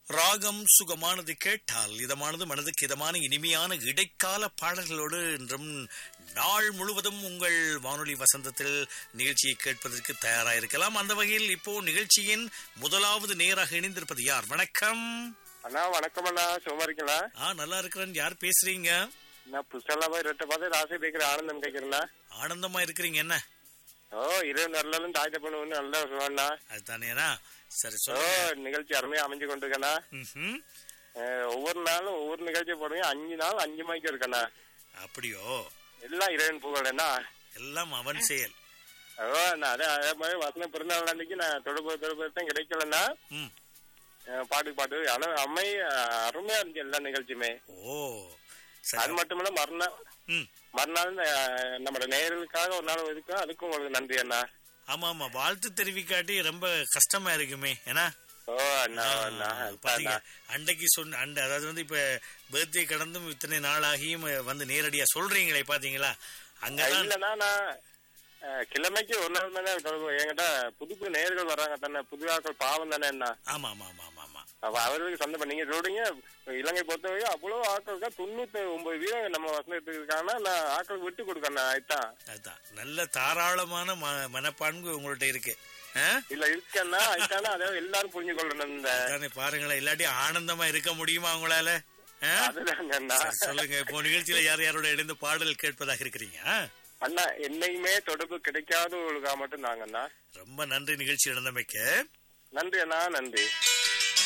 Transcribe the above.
ராகம் சுகமானது கேட்டால் இதமானது மனதுக்கு இதமான இனிமையான இடைக்கால பாடல்களோடு இன்றும் நாள் முழுவதும் உங்கள் வானொலி வசந்தத்தில் நிகழ்ச்சியை கேட்பதற்கு தயாராயிருக்கலாம் அந்த வகையில் இப்போ நிகழ்ச்சியின் முதலாவது நேராக இணைந்திருப்பது யார் வணக்கம் அண்ணா வணக்கம் அண்ணா சும்மா இருக்கீங்களா ஆ நல்லா இருக்கிறேன் யார் பேசுறீங்க நான் புதுசெல்லாம் போய் ரெட்ட பார்த்து ராசி பேக்கிற ஆனந்தம் கேட்கிறேண்ணா ஆனந்தமா இருக்கிறீங்க என்ன ஓ இரவு நல்லலும் தாய்த்த பண்ணு நல்லா சொன்னா அதுதானேனா சரி ஓ சொல்லுங்க நிகழ்ச்சி அருமையா அமைஞ்சு கொண்டிருக்கண்ணா ம்ஹும். அஹ், ஒவ்வொரு நாளும் ஒவ்வொரு நிகழ்ச்சி போடுங்க அஞ்சு நாள் அஞ்சு மணிக்கு இருக்கண்ணா அப்படியோ எல்லாம் இறைவன் புகழண்ணா எல்லாம் அவன் செயல் ஓ அண்ணா அதே அதே மாதிரி வசன பிறந்தநாள் அன்னைக்கு நான் தொடர்பு தொடர்பு தான் கிடைக்கலண்ணா ம் அஹ், பாட்டு பாட்டு ஆனா அம்மை அஹ், அருமையா இருந்துச்சு எல்லா நிகழ்ச்சியுமே ஓ அது சரி மட்டும் இல்ல மறுநாள் ம் மறுநாள் இந்த, அஹ், நம்மளோட நேயர்களுக்காக ஒரு நாள் ஒதுக்கும் அதுக்கும் உங்களுக்கு நன்றி அண்ணா ஆமா ஆமா வாழ்த்து தெரிவிக்காட்டி ரொம்ப கஷ்டமா இருக்குமே ஏன்னா ஓ அண்ணா அண்ணா பாத்தீங்க அண்ணா. அன்றைக்கு சொன்ன அண்ட அதாவது வந்து இப்ப பர்த்டே கடந்தும் இத்தனை நாள் ஆகியும் வந்து நேரடியா சொல்றீங்களே பாத்தீங்களா அங்கதான் இல்லண்ணா நான் அஹ், கிழமைக்கு ஒரு நாள் தானே தொடர்பு என்கிட்ட புது புது நேர்கள் வர்றாங்க தானே புது ஆட்கள் பாவம் தானே என்ன ஆமா ஆமா ஆமா ஆமா ஆமா அப்ப அவர்களுக்கு சொந்த நீங்க சொல்றீங்க இலங்கை பொறுத்தவரைக்கும் அவ்வளவு ஆட்களுக்கா தொண்ணூத்தி ஒன்பது வீதம் நம்ம வசனத்துக்கு இருக்காங்கன்னா நான் ஆட்களுக்கு விட்டு கொடுக்கணும் ஆயிட்டான் அதுதான் நல்ல தாராளமான ம- மனப்பான்கு உங்கள்ட்ட இருக்கு ஆ? இல்ல இருக்கேன்னா ஆயிட்டானா அதாவது எல்லாரும் புரிஞ்சு கொள்ளணும் இந்த அதானே பாருங்களேன் இல்லாட்டி ஆனந்தமா இருக்க முடியுமா உங்களால ஆ? அதுதாங்க அண்ணா சரி, சொல்லுங்க இப்போ நிகழ்ச்சியில யார் யாரோட இணைந்து பாடல் கேட்பதாக இருக்கிறீங்க ஆ? அண்ணா என்னைக்குமே தொடர்பு கிடைக்காதவர்களுக்கா மட்டும் நாங்க அண்ணா ரொம்ப நன்றி நிகழ்ச்சி நடந்தமைக்கு நன்றி அண்ணா நன்றி